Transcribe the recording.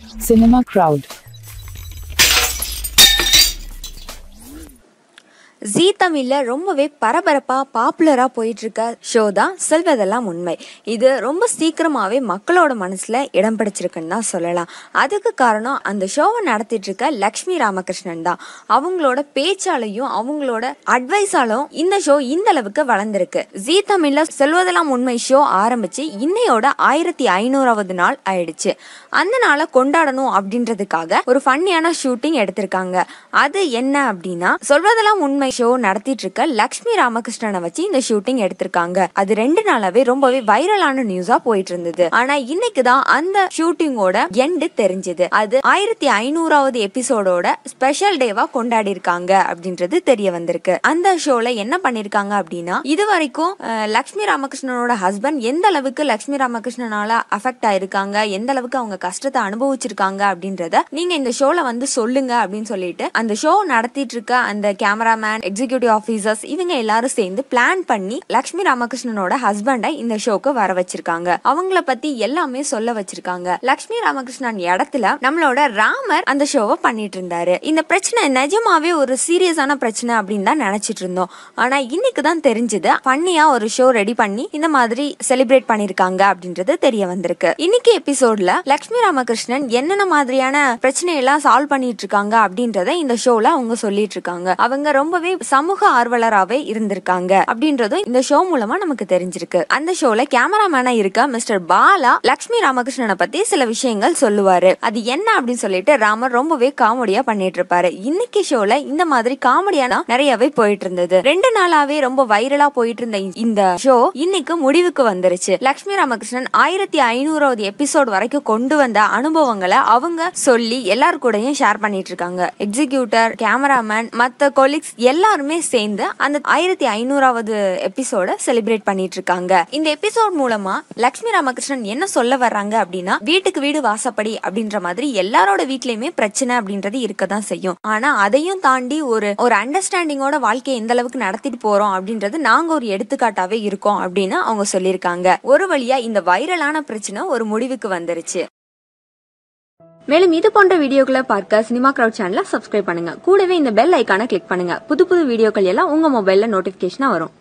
Cinema Crowd. ஜீ தமிழ்ல ரொம்பவே பரபரப்பா பாப்புலரா போயிட்டு இருக்க ஷோ தான் செல்வதெல்லாம் உண்மை இது ரொம்ப சீக்கிரமாவே மக்களோட மனசுல இடம் பிடிச்சிருக்குன்னு தான் சொல்லலாம் அதுக்கு காரணம் அந்த ஷோவை நடத்திட்டு இருக்க லக்ஷ்மி ராமகிருஷ்ணன் தான் அவங்களோட பேச்சாலையும் அவங்களோட அட்வைஸாலும் இந்த ஷோ இந்த அளவுக்கு வளர்ந்துருக்கு ஜீ தமிழ்ல செல்வதெல்லாம் உண்மை ஷோ ஆரம்பிச்சு இன்னையோட ஆயிரத்தி ஐநூறாவது நாள் ஆயிடுச்சு அந்த நாளை கொண்டாடணும் அப்படின்றதுக்காக ஒரு ஃபன்னியான ஷூட்டிங் எடுத்திருக்காங்க அது என்ன அப்படின்னா சொல்வதெல்லாம் உண்மை ஷோ நடத்திட்டு இருக்க லக்ஷ்மி ராமகிருஷ்ணனை வச்சு இந்த ஷூட்டிங் எடுத்திருக்காங்க அது ரெண்டு நாளாவே ரொம்பவே வைரலான நியூஸா போயிட்டு இருந்தது ஆனா இன்னைக்கு தான் அந்த ஷூட்டிங்கோட எண்டு தெரிஞ்சது அது ஆயிரத்தி ஐநூறாவது எபிசோடோட ஸ்பெஷல் டேவா கொண்டாடி இருக்காங்க அப்படின்றது தெரிய வந்திருக்கு அந்த ஷோல என்ன பண்ணிருக்காங்க அப்படின்னா இது வரைக்கும் அஹ், லக்ஷ்மி ராமகிருஷ்ணனோட ஹஸ்பண்ட் எந்த அளவுக்கு லக்ஷ்மி ராமகிருஷ்ணனால அஃபெக்ட் ஆயிருக்காங்க எந்த அளவுக்கு அவங்க கஷ்டத்தை அனுபவிச்சிருக்காங்க அப்படின்றத நீங்க இந்த ஷோல வந்து சொல்லுங்க அப்படின்னு சொல்லிட்டு அந்த ஷோ நடத்திட்டு இருக்க அந்த கேமராமேன் எக்ஸிகியூட்டிவ் ஆபீசர்ஸ் இவங்க எல்லாரும் சேர்ந்து பிளான் பண்ணி லக்ஷ்மி ராமகிருஷ்ணனோட ஹஸ்பண்டை இந்த ஷோக்கு வர வச்சிருக்காங்க அவங்கள பத்தி எல்லாமே சொல்ல வச்சிருக்காங்க லக்ஷ்மி ராமகிருஷ்ணன் இடத்துல நம்மளோட ராமர் அந்த ஷோவை பண்ணிட்டு இருந்தாரு இந்த பிரச்சனை நிஜமாவே ஒரு சீரியஸான பிரச்சனை அப்படின்னு தான் நினைச்சிட்டு இருந்தோம் ஆனா இன்னைக்கு தான் தெரிஞ்சது ஃபன்னியா ஒரு ஷோ ரெடி பண்ணி இந்த மாதிரி செலிப்ரேட் பண்ணிருக்காங்க அப்படின்றது தெரிய வந்திருக்கு இன்னைக்கு எபிசோட்ல லக்ஷ்மி ராமகிருஷ்ணன் என்னென்ன மாதிரியான பிரச்சனையெல்லாம் சால்வ் பண்ணிட்டு இருக்காங்க அப்படின்றத இந்த ஷோல அவங்க சொல்லிட்டு இருக்காங்க அவங்க ரொம்பவே சமூக ஆர்வலராகவே இருந்திருக்காங்க அப்படின்றதும் இந்த ஷோ மூலமா நமக்கு தெரிஞ்சிருக்கு அந்த ஷோல கேமராமேனா இருக்க மிஸ்டர் பாலா லக்ஷ்மி ராமகிருஷ்ணனை பத்தி சில விஷயங்கள் சொல்லுவாரு அது என்ன அப்படின்னு சொல்லிட்டு ராமர் ரொம்பவே காமெடியா பண்ணிட்டு இருப்பாரு இன்னைக்கு ஷோல இந்த மாதிரி காமெடியான நிறையவே போயிட்டு இருந்தது ரெண்டு நாளாவே ரொம்ப வைரலா போயிட்டு இருந்த இந்த ஷோ இன்னைக்கு முடிவுக்கு வந்துருச்சு லக்ஷ்மி ராமகிருஷ்ணன் ஆயிரத்தி ஐநூறாவது எபிசோட் வரைக்கும் கொண்டு வந்த அனுபவங்களை அவங்க சொல்லி எல்லார் கூடயும் ஷேர் பண்ணிட்டு இருக்காங்க எக்ஸிகியூட்டர் கேமராமேன் மத்த கொலீக்ஸ் எல்லாருமே சேர்ந்து அந்த ஆயிரத்தி ஐநூறாவது எபிசோட செலிப்ரேட் பண்ணிட்டு இருக்காங்க இந்த எபிசோட் மூலமா லக்ஷ்மி ராமகிருஷ்ணன் என்ன சொல்ல வர்றாங்க அப்படின்னா வீட்டுக்கு வீடு வாசப்படி அப்படின்ற மாதிரி எல்லாரோட வீட்லயுமே பிரச்சனை அப்படின்றது இருக்க தான் செய்யும் ஆனா அதையும் தாண்டி ஒரு ஒரு அண்டர்ஸ்டாண்டிங்கோட வாழ்க்கையை எந்த அளவுக்கு நடத்திட்டு போறோம் அப்படின்றது நாங்க ஒரு எடுத்துக்காட்டாவே இருக்கோம் அப்படின்னு அவங்க சொல்லியிருக்காங்க ஒரு வழியா இந்த வைரலான பிரச்சனை ஒரு முடிவுக்கு வந்துருச்சு மேலும் இது போன்ற வீடியோக்களை பார்க்க சினிமா கிரவுட் சேனலை சப்ஸ்கிரைப் பண்ணுங்க கூடவே இந்த பெல் ஐக்கானை கிளிக் பண்ணுங்க புது புது வீடியோக்கள் எல்லாம் உங்க மொபைல்ல நோட்டிபிகேஷனா வரும்